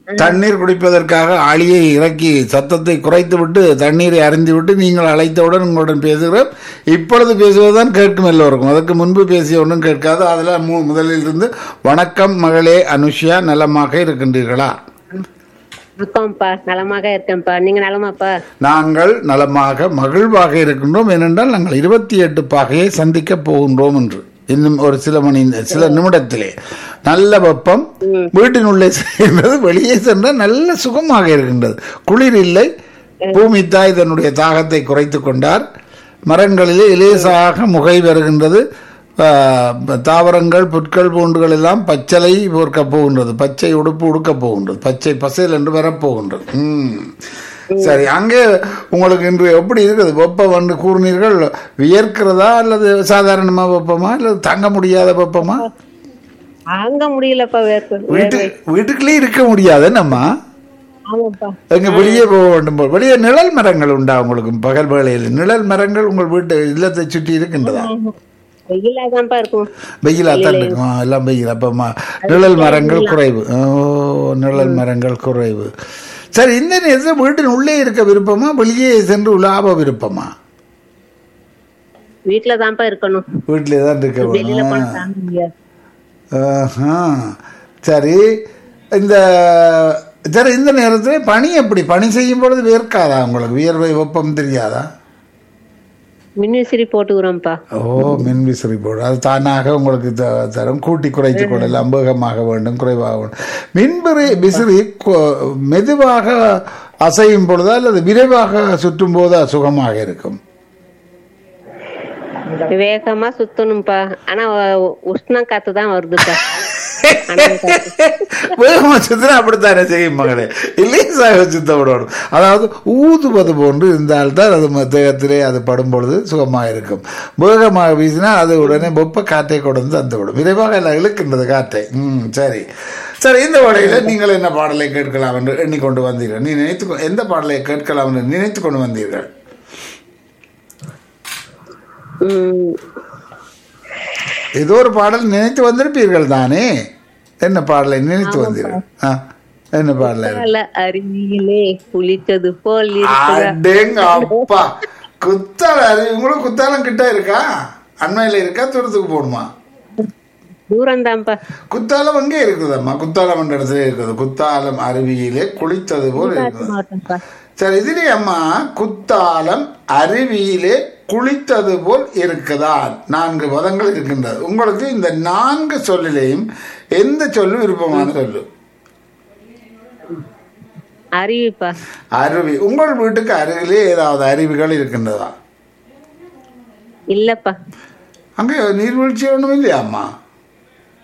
தண்ணீர் குடிப்பதற்காக ஆளியை இறக்கி சத்தத்தை குறைத்து விட்டு தண்ணீரை அறிந்து விட்டு நீங்கள் அழைத்தவுடன் உங்களுடன் பேசுகிறோம் இப்பொழுது பேசுவதுதான் கேட்கும் எல்லோருக்கும் அதற்கு முன்பு பேசிய ஒன்றும் கேட்காது அதில் மு முதலில் இருந்து வணக்கம் மகளே அனுஷியா நலமாக இருக்கின்றீர்களா வணக்கம்ப்பா நலமாக இருக்கேன்ப்பா நீங்க நலமாப்பா நாங்கள் நலமாக மகிழ்வாக இருக்கின்றோம் ஏனென்றால் நாங்கள் இருபத்தி எட்டு பாகையை சந்திக்கப் போகின்றோம் என்று இன்னும் ஒரு சில மணி சில நிமிடத்திலே நல்ல வெப்பம் வீட்டினுள்ளே செல்கிறது வெளியே சென்றால் நல்ல சுகமாக இருக்கின்றது குளிர் இல்லை பூமி தாய் தன்னுடைய தாகத்தை குறைத்து கொண்டார் மரங்களிலே இலேசாக முகை வருகின்றது ஆ, தாவரங்கள் புற்கள் பூண்டுகள் எல்லாம் பச்சளை போர்க்க போகின்றது பச்சை உடுப்பு உடுக்க போகின்றது பச்சை பசையில் என்று வரப்போகின்றது ம் சரி அங்கே உங்களுக்கு இன்று எப்படி இருக்குது வெப்பம் என்று கூறினீர்கள் வியர்க்கிறதா அல்லது சாதாரணமா வெப்பமா அல்லது தாங்க முடியாத வெப்பமா அங்க முடியலப்பா வேர்க்கு வீட்டு வீட்டுக்குள்ளே இருக்க முடியாது நம்ம ஆமாப்பா எங்க வெளியே போக வேண்டும் போல் வெளியே நிழல் மரங்கள் உண்டா உங்களுக்கு பகல் வேளையில் நிழல் மரங்கள் உங்கள் வீட்டு இல்லத்தை சுற்றி இருக்கின்றதா வெயிலாதான்ப்பா இருக்கும் வெயிலா தான் இருக்கும் ஆ, எல்லாம் வெயில் அப்ப ம- நிழல் மரங்கள் குறைவு ஓ நிழல் மரங்கள் குறைவு சரி இந்த நேரத்தில் வீட்டின் உள்ளே இருக்க விருப்பமா வெளியே சென்று உலாவ விருப்பமா வீட்டுல தான்ப்பா இருக்கணும் வீட்டிலே தான் இருக்க வெளியில வேணும் போனா தாங்க முடியாது ஆஹா. சரி இந்த சரி இந்த நேரத்தில் பனி எப்படி பனி செய்யும் பொழுது வேர்க்காதா உங்களுக்கு வியர்வை வெப்பம் தெரியாதா மின்விசிறி போட்டுக்கிறோம்ப்பா ஓ மின் விசிறி போடு அது தானாக உங்களுக்கு த- தரும் கூட்டி குறைத்து கொள்ளலாம் வேகமாக வேண்டும் குறைவாக வேண்டும் மின்பிரி விசிறி கொ- மெதுவாக அசையும் பொழுதா அல்லது விரைவாக சுற்றும் போது சுகமாக இருக்கும் வேகமா சுத்தணும்ப்பா ஆனா உ- உஷ்ணம் காத்து தான் வருதுப்பா அனல் காத்து. வேகமாக சுத்தினா அப்படித்தானே செய்யும் மகளே இல்லையாக சுத்த விடணும் அதாவது ஊதுவது போன்று இருந்தால்தான் அது ம- தேகத்திலே அது படும் பொழுது சுகமாக இருக்கும் வேகமாக வீசினா அது உடனே வெப்ப காற்றை கொண்டு தந்து விடும் விரைவாக எல்லாம் இழுக்கின்றது காற்றை ம் சரி சரி இந்த வகையில நீங்கள் என்ன பாடலை கேட்கலாம் என்று எண்ணிக்கொண்டு வந்தீர்கள் நீ நினைத்து கொ- எந்த பாடலை கேட்கலாம் என்று நினைத்து கொண்டு வந்தீர்கள் உம் ஏதோ ஒரு பாடல் நினைத்து வந்திருப்பீர்கள் தானே என்ன பாடலை நினைத்து வந்தீர்கள் ஆ என்ன பாடலை பல அருவியிலே குளித்தது போல் இருக்குதா அடேங்க அப்பா குத்தால அது உங்களுக்கு குத்தாலம் கிட்ட இருக்கா அண்மையில இருக்கா தூரத்துக்கு போகணுமா தூரம் தான்ப்பா குத்தாலம் அங்கே இருக்குதம்மா குத்தாலம் என்ற இடத்துல இருக்குது குத்தாலம் அருவியிலே குளித்தது போல் இருக்குது மாவட்டம்ப்பா சரி இதுலே அம்மா குத்தாலம் அருவியிலே குளித்தது போல் இருக்குதா நான்கு பதங்கள் இருக்கின்றது உங்களுக்கு இந்த நான்கு சொல்லிலேயும் எந்த சொல்லு விருப்பமான சொல்லு அருவிப்பா அருவி உங்கள் வீட்டுக்கு அருகிலே ஏதாவது அருவிகள் இருக்கின்றதா இல்லப்பா அங்கே நீர்வீழ்ச்சி ஒன்றும் இல்லையா அம்மா